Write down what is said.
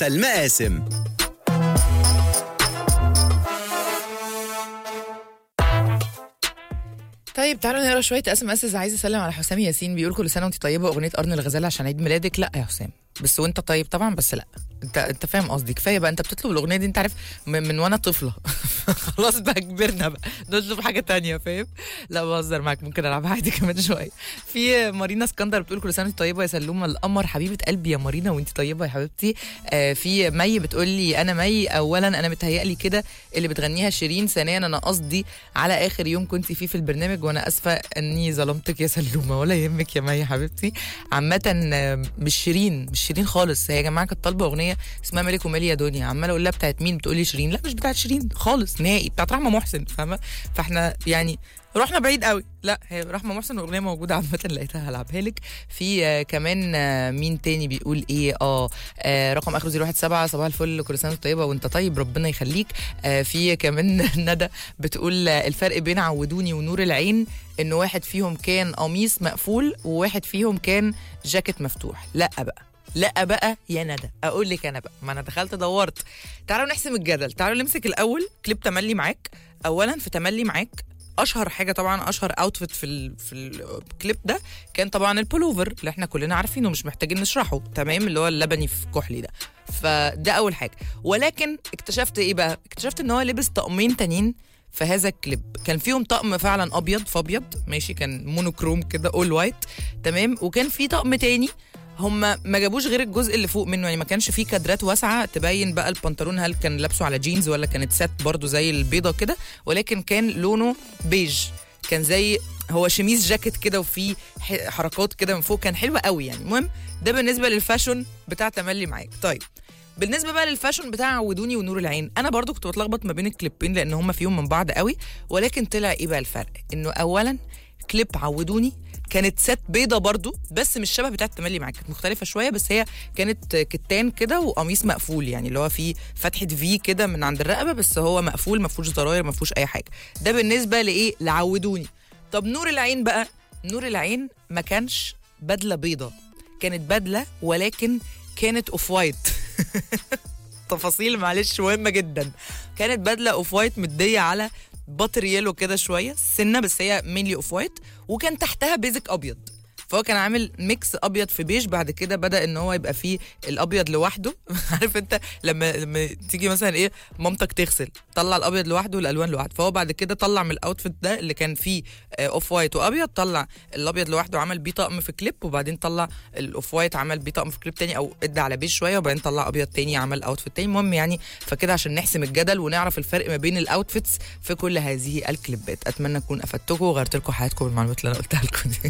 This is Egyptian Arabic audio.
سلمى قاسم طيب تعالوا نقرا شويه اس ام اس عايز اسلم على حسام ياسين بيقول كل سنه وانت طيبه اغنيه قرن الغزال عشان عيد ميلادك لا يا حسام بس وانت طيب طبعا بس لا انت انت فاهم قصدي كفايه بقى انت بتطلب الاغنيه دي انت عارف من, من وانا طفله خلاص بقى كبرنا بقى نطلب حاجه تانية فاهم لا بهزر معاك ممكن العبها عادي كمان شويه في مارينا اسكندر بتقول كل سنه وانت طيبه يا سلومه القمر حبيبه قلبي يا مارينا وانت طيبه يا حبيبتي آه في مي بتقول لي انا مي اولا انا متهيألي كده اللي بتغنيها شيرين ثانيا انا قصدي على اخر يوم كنت فيه في البرنامج وانا اسفه اني ظلمتك يا سلومه ولا يهمك يا مي حبيبتي عامه آه، مش شيرين مش شيرين خالص هي يا جماعه كانت طالبه اغنيه اسمها ملك ومالي يا دنيا عماله اقول لها بتاعت مين بتقول لي شيرين لا مش بتاعت شيرين خالص نهائي بتاعت رحمه محسن فاهمه فاحنا يعني رحنا بعيد قوي لا هي رحمه محسن الاغنيه موجوده عامه لقيتها هلعبها لك في آه كمان آه مين تاني بيقول ايه اه, آه رقم اخره 017 صباح الفل كل سنه وانت طيبه وانت طيب ربنا يخليك آه في كمان ندى بتقول آه الفرق بين عودوني ونور العين ان واحد فيهم كان قميص مقفول وواحد فيهم كان جاكيت مفتوح لا بقى لا بقى يا ندى اقول لك انا بقى ما انا دخلت دورت تعالوا نحسم الجدل تعالوا نمسك الاول كليب تملي معاك اولا في تملي معاك اشهر حاجه طبعا اشهر اوتفيت في ال في الكليب ده كان طبعا البولوفر اللي احنا كلنا عارفينه مش محتاجين نشرحه تمام اللي هو اللبني في كحلي ده فده اول حاجه ولكن اكتشفت ايه بقى اكتشفت ان هو لبس طقمين تانيين في هذا الكليب كان فيهم طقم فعلا ابيض فابيض ماشي كان مونوكروم كده اول وايت تمام وكان في طقم تاني هم ما جابوش غير الجزء اللي فوق منه يعني ما كانش فيه كادرات واسعه تبين بقى البنطلون هل كان لابسه على جينز ولا كانت سات برضو زي البيضه كده ولكن كان لونه بيج كان زي هو شميز جاكيت كده وفيه ح- حركات كده من فوق كان حلو قوي يعني المهم ده بالنسبه للفاشون بتاع تملي معاك طيب بالنسبه بقى للفاشون بتاع عودوني ونور العين انا برضو كنت بتلخبط ما بين الكليبين لان هما فيهم من بعض قوي ولكن طلع ايه بقى الفرق انه اولا كليب عودوني كانت ست بيضه برضو بس مش شبه بتاعه تملي معاك كانت مختلفه شويه بس هي كانت كتان كده وقميص مقفول يعني اللي هو فيه فتحه في كده من عند الرقبه بس هو مقفول ما فيهوش زراير ما فيهوش اي حاجه ده بالنسبه لايه لعودوني طب نور العين بقى نور العين ما كانش بدله بيضه كانت بدله ولكن كانت اوف وايت تفاصيل معلش مهمه جدا كانت بدله اوف وايت مديه على باتر يلو كده شويه سنه بس هي مينلي اوف وايت وكان تحتها بيزك ابيض فهو كان عامل ميكس ابيض في بيج بعد كده بدا ان هو يبقى فيه الابيض لوحده عارف انت لما لما تيجي مثلا ايه مامتك تغسل طلع الابيض لوحده والالوان لوحده فهو بعد كده طلع من الاوتفيت ده اللي كان فيه آه، اوف وايت وابيض طلع الابيض لوحده عمل بيه طقم في كليب وبعدين طلع الاوف وايت عمل بيه طقم في كليب تاني او ادى على بيج شويه وبعدين طلع ابيض تاني عمل اوتفيت تاني المهم يعني فكده عشان نحسم الجدل ونعرف الفرق ما بين الاوتفيتس في كل هذه الكليبات اتمنى اكون افدتكم وغيرت لكم حياتكم بالمعلومات اللي انا قلتها لكم دي